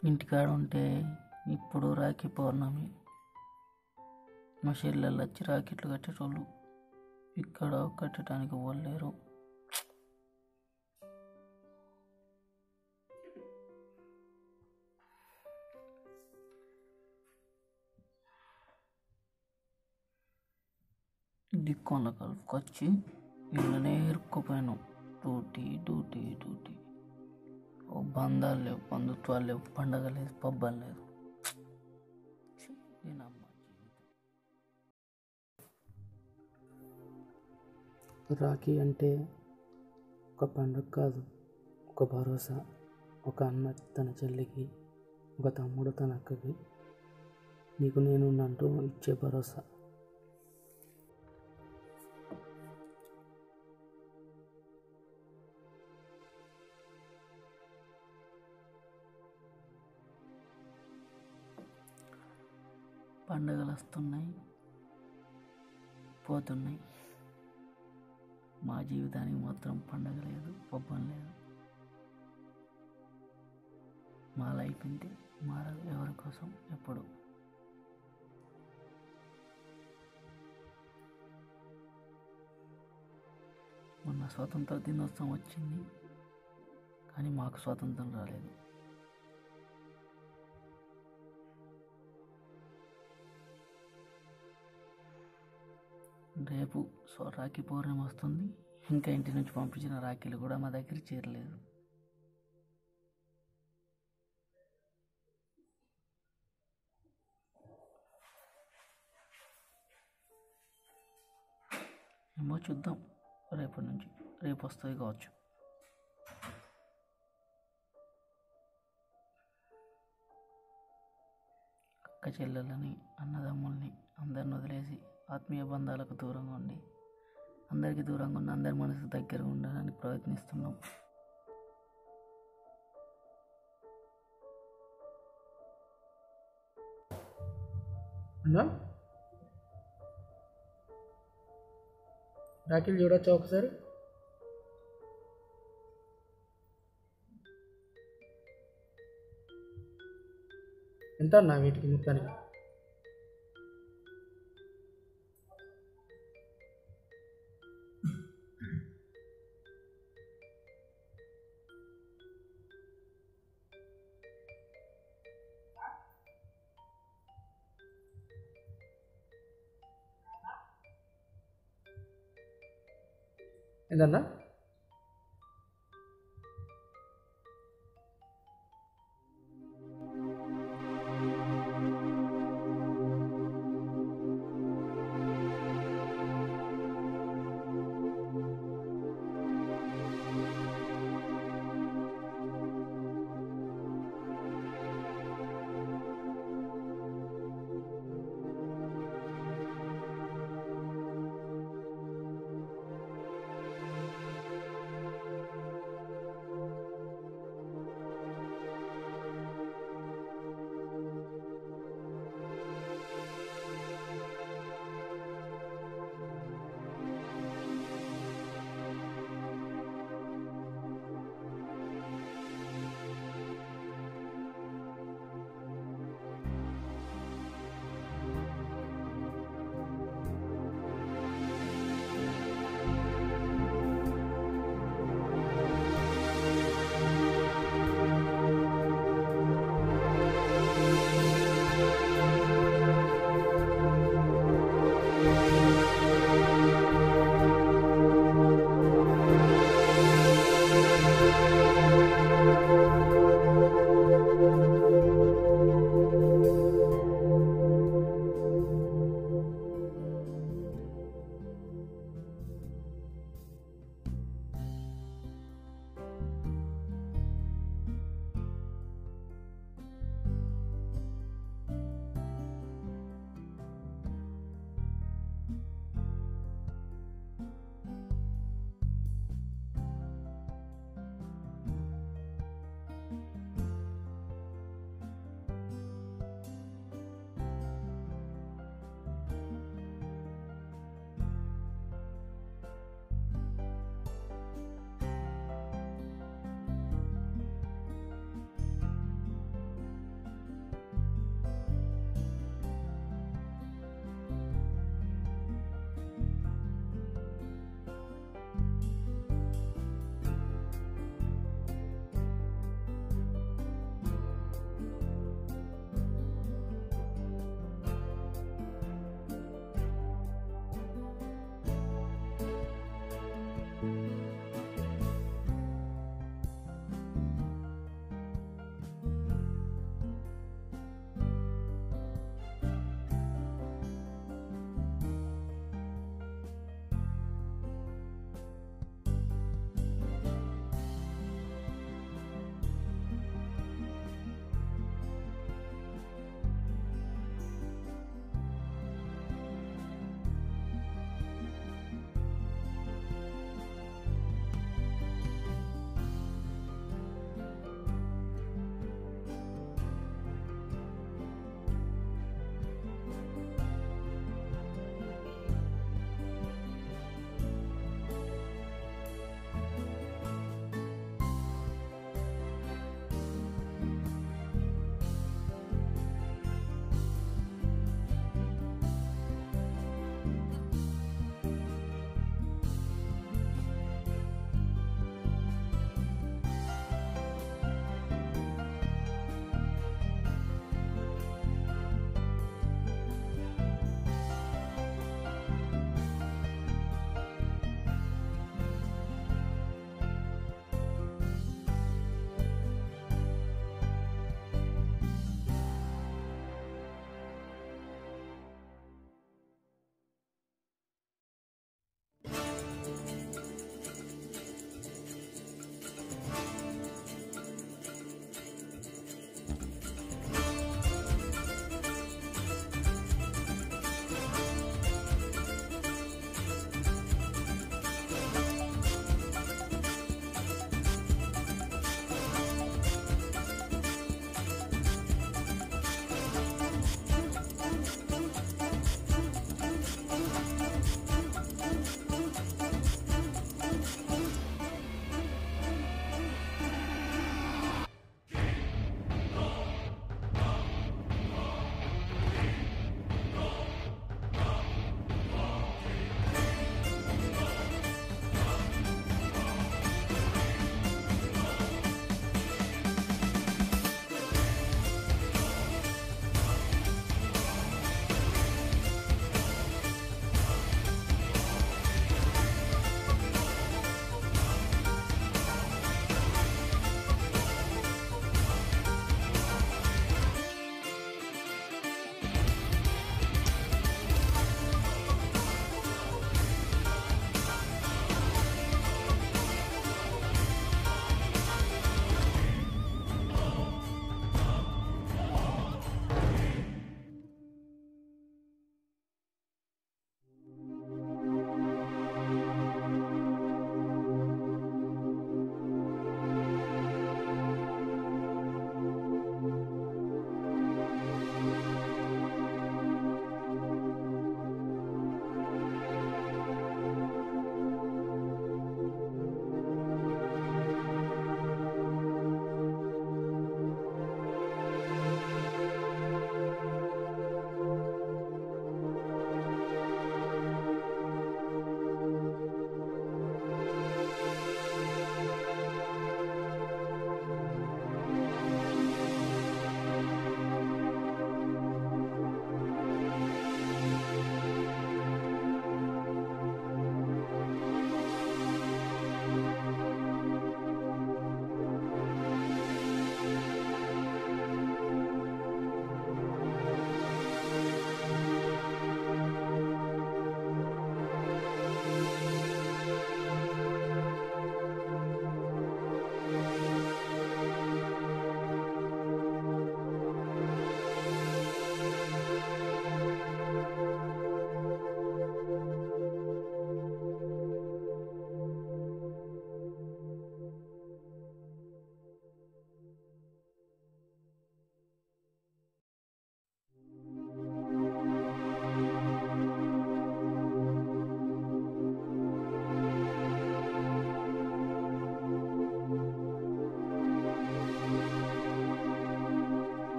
ఇంటికాడ ఉంటే ఇప్పుడు రాఖీ పౌర్ణమి మా చెల్లెళ్ళు వచ్చి రాకెట్లు కట్టేటోళ్ళు ఇక్కడ కట్టడానికి పోలేరు దిక్కొండ కలుపుకొచ్చి ఇళ్ళనే ఇరుక్కుపోయాను డ్యూటీ డ్యూటీ డ్యూటీ ఓ బంధాలు లేవు బంధుత్వాలు లేవు పండగ లేదు పబ్బం లేదు ఛీ, దీనమ్మ జీవితం రాఖీ అంటే ఒక పండుగ కాదు ఒక భరోసా ఒక అన్న తన చెల్లికి ఒక తమ్ముడు తన అక్కకి నీకు నేను అంటూ ఇచ్చే భరోసా పండగలు వస్తున్నాయి పోతున్నాయి మా జీవితానికి మాత్రం పండగ లేదు పబ్బం లేదు మా లైఫ్ ఇంతే మారదు ఎవరి కోసం ఎప్పుడు మొన్న స్వాతంత్ర దినోత్సవం వచ్చింది కానీ మాకు స్వాతంత్రం రాలేదు రేపు సో రాఖీ పౌర్ణమి వస్తుంది ఇంకా ఇంటి నుంచి పంపించిన రాఖీలు కూడా మా దగ్గర చేరలేదు ఏమో చూద్దాం రేపటి నుంచి రేపు వస్తుంది కావచ్చు అక్క చెల్లెలని అన్నదమ్ముల్ని అందరిని వదిలేసి ఆత్మీయ బంధాలకు దూరంగా ఉండి అందరికీ దూరంగా ఉన్న అందరి మనసు దగ్గర ఉండడానికి ప్రయత్నిస్తున్నాం అన్నా రాఖీలు చూడొచ్చా ఒకసారి ఎంత అన్నా వీటికి మొత్తానికి ఏంటన్నా